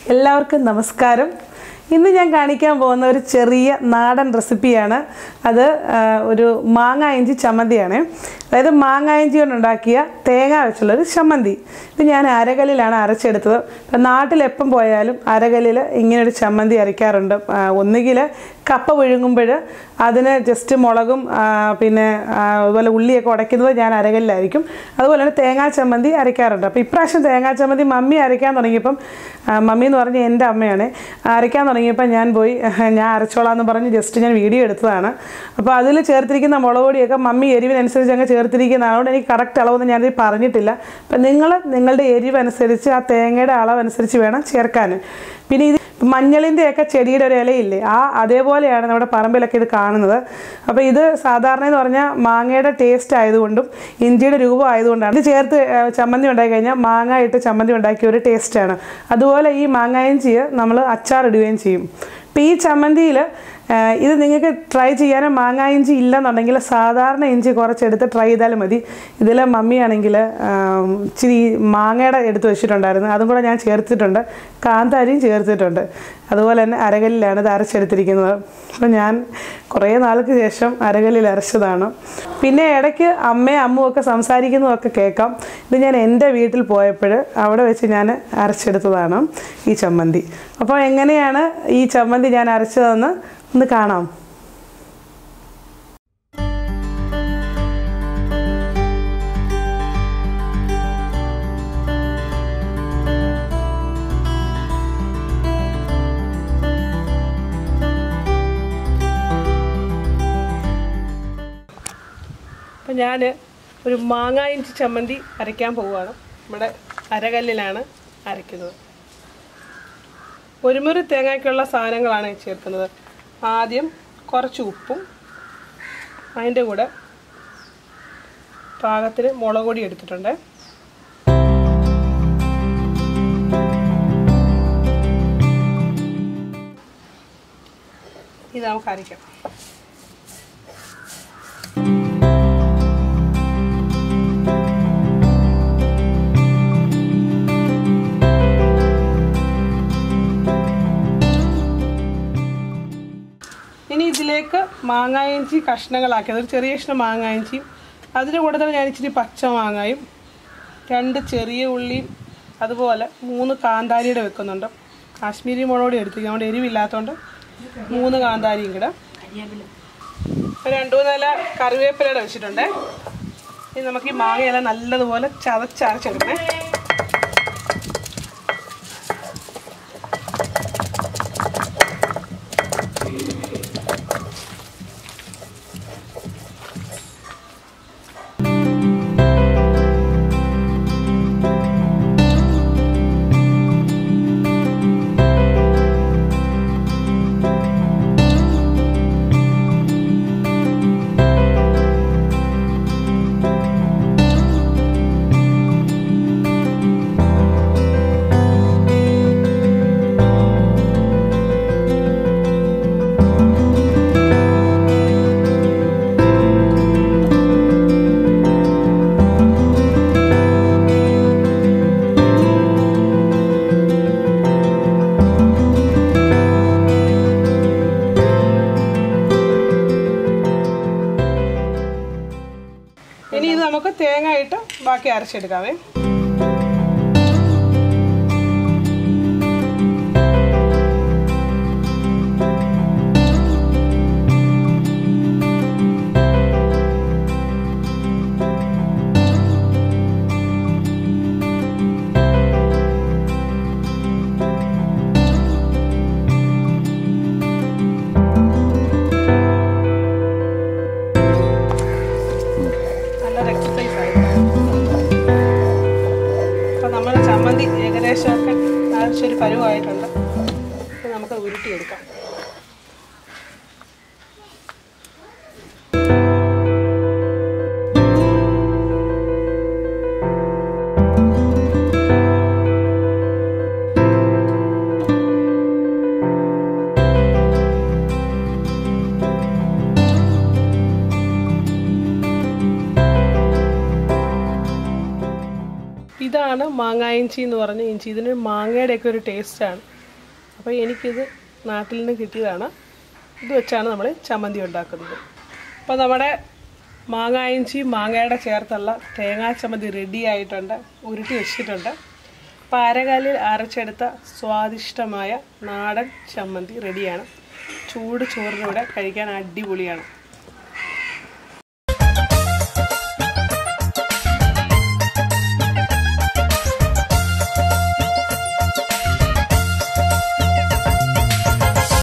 എല്ലാവർക്കും നമസ്കാരം ഇന്ന് ഞാൻ കാണിക്കാൻ പോകുന്ന ഒരു ചെറിയ നാടൻ റെസിപ്പിയാണ് അത് ആ, ഒരു മാങ്ങ ഇഞ്ചി ചമ്മന്തിയാണ് അതായത് മാങ്ങ ഇഞ്ചി കൊണ്ടുണ്ടാക്കിയ തേങ്ങ വെച്ചുള്ളൊരു ചമ്മന്തി ഇത് ഞാൻ അരകല്ലിലാണ് അരച്ചെടുത്തത് ഇപ്പം നാട്ടിൽ എപ്പം പോയാലും അരകല്ലിൽ ഇങ്ങനൊരു ചമ്മന്തി അരയ്ക്കാറുണ്ട് ആ, ഒന്നുകിൽ കപ്പ വിഴുങ്ങുമ്പോൾ അതിന് ജസ്റ്റ് മുളകും ആ, പിന്നെ ആ, അതുപോലെ ഉള്ളിയൊക്കെ ഉടയ്ക്കുന്നത് ഞാൻ അരകല്ലിലായിരിക്കും അതുപോലെ തന്നെ തേങ്ങാ ചമ്മന്തി അരയ്ക്കാറുണ്ട് അപ്പോൾ ഇപ്രാവശ്യം തേങ്ങാ ചമ്മന്തി മമ്മി അരയ്ക്കാൻ തുടങ്ങിയപ്പം ആ, മമ്മി എന്ന് പറഞ്ഞ് എൻ്റെ അമ്മയാണ് അരയ്ക്കാൻ തുടങ്ങിയപ്പോൾ ഞാൻ പോയി ഞാൻ അരച്ചോളാം എന്ന് പറഞ്ഞ് ജസ്റ്റ് ഞാൻ വീഡിയോ എടുത്തതാണ് അപ്പോൾ അതിൽ ചേർത്തിരിക്കുന്ന മുളക് പൊടിയൊക്കെ മമ്മി എരിവിനനുസരിച്ച് അങ്ങ് ചേർത്തിരിക്കുന്നതാണ് അതുകൊണ്ട് എനിക്ക് കറക്റ്റ് അളവൊന്നും ഞാനിത് പറഞ്ഞിട്ടില്ല അപ്പം നിങ്ങൾ നിങ്ങളുടെ എരിവനുസരിച്ച് ആ തേങ്ങയുടെ അളവനുസരിച്ച് വേണം ചേർക്കാൻ പിന്നെ ഇത് മഞ്ഞളിൻ്റെയൊക്കെ ചെടിയുടെ ഒരു ഇലയില്ലേ ആ അതേപോലെയാണ് നമ്മുടെ പറമ്പിലൊക്കെ ഇത് കാണുന്നത് അപ്പോൾ ഇത് സാധാരണ എന്ന് പറഞ്ഞാൽ മാങ്ങയുടെ ടേസ്റ്റ് ആയതുകൊണ്ടും ഇഞ്ചിയുടെ രൂപം ആയതുകൊണ്ടാണ് ഇത് ചേർത്ത് ആ, ചമ്മന്തി ഉണ്ടാക്കി കഴിഞ്ഞാൽ മാങ്ങ ഇട്ട് ചമ്മന്തി ഉണ്ടാക്കിയ ഒരു ടേസ്റ്റാണ് അതുപോലെ ഈ മാങ്ങ ഇഞ്ചി നമ്മൾ അച്ചാറിടുകയും ചെയ്യും അപ്പോൾ ഈ ചമ്മന്തിയിൽ ഇത് നിങ്ങൾക്ക് ട്രൈ ചെയ്യാനും മാങ്ങ ഇഞ്ചി ഇല്ലെന്നുണ്ടെങ്കിൽ സാധാരണ ഇഞ്ചി കുറച്ചെടുത്ത് ട്രൈ ചെയ്താലും മതി ഇതിൽ മമ്മിയാണെങ്കിൽ ഇച്ചിരി മാങ്ങയുടെ എടുത്ത് വെച്ചിട്ടുണ്ടായിരുന്നു അതും കൂടെ ഞാൻ ചേർത്തിട്ടുണ്ട് കാന്താരിയും ചേർത്തിട്ടുണ്ട് അതുപോലെ തന്നെ അരകല്ലിലാണ് ഇത് അരച്ചെടുത്തിരിക്കുന്നത് അപ്പോൾ ഞാൻ കുറേ നാൾക്ക് ശേഷം അരകല്ലിൽ അരച്ചതാണ് പിന്നെ ഇടയ്ക്ക് അമ്മയും അമ്മും ഒക്കെ സംസാരിക്കുന്നതൊക്കെ കേൾക്കാം ഇത് ഞാൻ എൻ്റെ വീട്ടിൽ പോയപ്പോൾ അവിടെ വെച്ച് ഞാൻ അരച്ചെടുത്തതാണ് ഈ ചമ്മന്തി അപ്പോൾ എങ്ങനെയാണ് ഈ ചമ്മന്തി ഞാൻ അരച്ചതെന്ന് ഒന്ന് കാണാം അപ്പം ഞാൻ ഒരു മാങ്ങ ഇഞ്ചി ചമ്മന്തി അരയ്ക്കാൻ പോവുകയാണ് നമ്മുടെ അരകല്ലിലാണ് അരയ്ക്കുന്നത് ഒരു മുറി തേങ്ങയ്ക്കുള്ള സാധനങ്ങളാണ് ചേർക്കുന്നത് ആദ്യം കുറച്ച് ഉപ്പും അതിൻ്റെ കൂടെ പാകത്തിന് മുളക് പൊടി എടുത്തിട്ടുണ്ട് ഇത് നമുക്ക് അരയ്ക്കാം ഇനി ഇതിലേക്ക് മാങ്ങായഞ്ചി കഷ്ണങ്ങളാക്കി അതൊരു ചെറിയ കഷ്ണം മാങ്ങായഞ്ചിയും അതിൻ്റെ കൂടെ തന്നെ ഞാൻ ഇച്ചിരി പച്ച മാങ്ങായും രണ്ട് ചെറിയ ഉള്ളിയും അതുപോലെ മൂന്ന് കാന്താരിയുടെ വെക്കുന്നുണ്ട് കാശ്മീരി മുളകോടി എടുത്തിരിക്കും അതുകൊണ്ട് എരിവില്ലാത്തതുകൊണ്ട് മൂന്ന് കാന്താരിയും കൂടെ ഒരു രണ്ടു മൂന്ന് നില കറിവേപ്പിലയുടെ വെച്ചിട്ടുണ്ട് ഇനി നമുക്ക് ഈ മാങ്ങയെല്ലാം നല്ലതുപോലെ ചതച്ചരച്ചെടുക്കണേ ഇനി ഇത് നമുക്ക് തേങ്ങ ഇട്ട് ബാക്കി അരച്ചെടുക്കാവേ നല്ലൊരു എക്സസൈസ് ആയിരുന്നു അപ്പം നമ്മുടെ ചമ്മന്തി ഏകദേശമൊക്കെ ആവശ്യമൊരു പരുവായിട്ടുണ്ട് അപ്പം നമുക്ക് ഉരുട്ടിയെടുക്കാം ഇതാണ് മാങ്ങ ഇഞ്ചി എന്ന് പറഞ്ഞ ഇഞ്ചി ഇതിന് മാങ്ങയുടെയൊക്കെ ഒരു ടേസ്റ്റാണ് അപ്പോൾ എനിക്കിത് നാട്ടിൽ നിന്ന് കിട്ടിയതാണ് ഇത് വെച്ചാണ് നമ്മൾ ചമ്മന്തി ഉണ്ടാക്കുന്നത് അപ്പോൾ നമ്മുടെ മാങ്ങായിഞ്ചി മാങ്ങയുടെ ചേർത്തുള്ള തേങ്ങാ ചമ്മന്തി റെഡി ആയിട്ടുണ്ട് ഉരുട്ടി വെച്ചിട്ടുണ്ട് അപ്പോൾ അരകാലിൽ അരച്ചെടുത്ത സ്വാദിഷ്ടമായ നാടൻ ചമ്മന്തി റെഡിയാണ് ചൂട് ചോറിനൂടെ കഴിക്കാൻ അടിപൊളിയാണ്